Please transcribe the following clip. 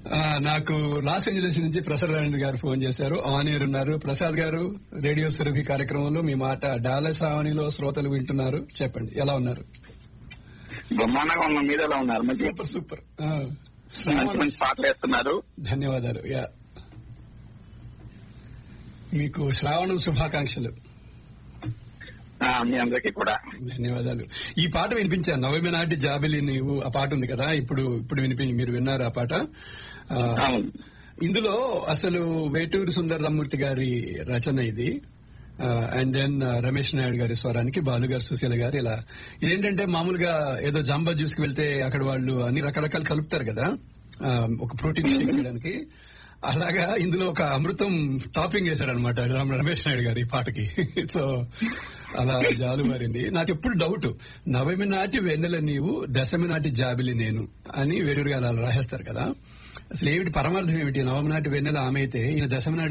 ఆ, నాకు Los Angeles నుంచి ప్రసాద్ రాణి గారు ఫోన్ చేశారు ఆన్ ఎయిర్ ఉన్నారు ప్రసాద్ గారు రేడియో సురభి కార్యక్రమంలో మీ మాట డాలస్ ఆవనిలో శ్రోతలు వింటున్నారు చెప్పండి ఎలా ఉన్నారు బ్రహ్మాండంగా ఉన్న మీద ఎలా ఉన్నారు మంచి సూపర్ సూపర్ ఆ, మంచి శ్రావణ మంచి పాటలు వేస్తున్నారు ధన్యవాదాలు యా మీకు శ్రావణం శుభాకాంక్షలు ఆ, మీ అందరికీ కూడా ధన్యవాదాలు ఈ పాట వినిపించాను నవమి నాటి జాబిలి నీవు ఆ పాట ఉంది కదా ఇప్పుడు ఇప్పుడు వినిపి మీరు విన్నారు ఆ పాట ఆ, అవును ఇందులో అసలు వేటూరు సుందరరామూర్తి గారి రచన ఇది అండ్ దెన్ రమేష్ నాయుడు గారి స్వరానికి బాలు గారు సుశీల గారు ఇలా ఇదేంటంటే మామూలుగా ఏదో జాంబా జ్యూస్ కి వెళ్తే అక్కడ వాళ్ళు అన్ని రకరకాలు కలుపుతారు కదా ఆ, ఒక ప్రోటీన్ షేక్ చేయడానికి అలాగా ఇందులో ఒక అమృతం టాపింగ్ వేశాడు అనమాట రమేష్ నాయుడు గారు ఈ పాటకి సో అలా జాలు మారింది నాకు ఎప్పుడు డౌట్ నవమి నాటి వెన్నెల నీవు దశమి నాటి జాబిలి నేను అని వేడూరు గారు అలా రాసేస్తారు కదా అసలు ఏమిటి పరమార్థం ఏమిటి నవమి నాటి వెన్నెల ఆమె అయితే ఈయన దశమి నాటి